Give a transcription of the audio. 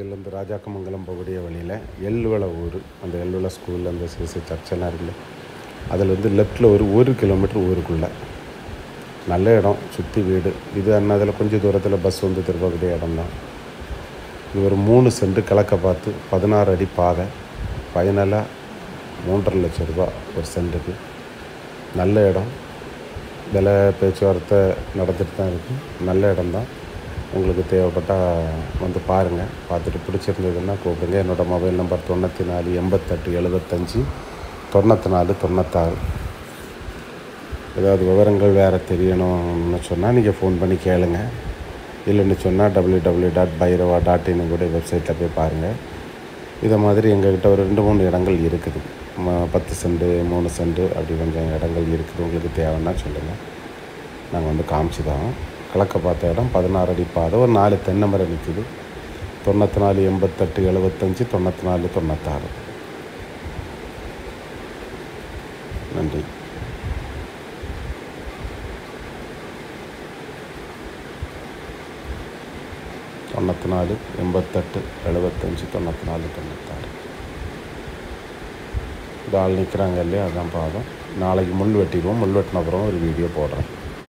கோயிலேருந்து ராஜாக்கமங்கலம் போகக்கூடிய வழியில் எல்வள ஊர் அந்த எல்வள ஸ்கூல் அந்த சிசு சர்ச்செல்லாம் இருக்குல்ல அதில் வந்து லெஃப்ட்டில் ஒரு ஒரு கிலோமீட்டர் ஊருக்குள்ளே நல்ல இடம் சுற்றி வீடு இது அண்ணாதில் கொஞ்சம் தூரத்தில் பஸ் வந்து திரும்பக்கூடிய இடம் தான் இது ஒரு மூணு சென்ட் கிழக்க பார்த்து பதினாறு அடி பாதை ஃபைனலாக மூன்றரை லட்சம் ரூபா ஒரு சென்ட்டுக்கு நல்ல இடம் விலை பேச்சுவார்த்தை நடந்துட்டு தான் இருக்குது நல்ல இடம் தான் உங்களுக்கு தேவைப்பட்டால் வந்து பாருங்கள் பார்த்துட்டு பிடிச்சிருந்ததுன்னா கூப்பிடுங்க என்னோடய மொபைல் நம்பர் தொண்ணூற்றி நாலு எண்பத்தெட்டு எழுபத்தஞ்சி தொண்ணூற்றி நாலு தொண்ணூத்தாறு ஏதாவது விவரங்கள் வேறு தெரியணும்னு சொன்னால் நீங்கள் ஃபோன் பண்ணி கேளுங்க இல்லைன்னு சொன்னால் W W dot Bhairava dot in கூட வெப்சைட்டில் போய் பாருங்கள் இதை மாதிரி எங்ககிட்ட ஒரு ரெண்டு மூணு இடங்கள் இருக்குது ம- பத்து சென்ட் மூணு சென்ட் அப்படி கொஞ்சம் இடங்கள் இருக்குது உங்களுக்கு தேவைன்னா சொல்லுங்கள் நாங்கள் வந்து காமிச்சு தான் கிழக்க பார்த்த இடம் பதினாறு அடி பாதை ஒரு நாலு தென்னை மரம் நிற்குது தொண்ணூற்றி நாலு எண்பத்தெட்டு எழுபத்தஞ்சி தொண்ணூற்றி நாலு தொண்ணூத்தாறு நன்றி தொண்ணூற்றி நாலு எண்பத்தெட்டு எழுபத்தஞ்சி தொண்ணூற்றி நாலு தொண்ணூத்தாறு இது ஆள் நிற்கிறாங்க இல்லையா அதான் பாதம் நாளைக்கு முள் வெட்டிடுவோம் முள் வெட்டின அப்புறம் ஒரு வீடியோ போடுறேன்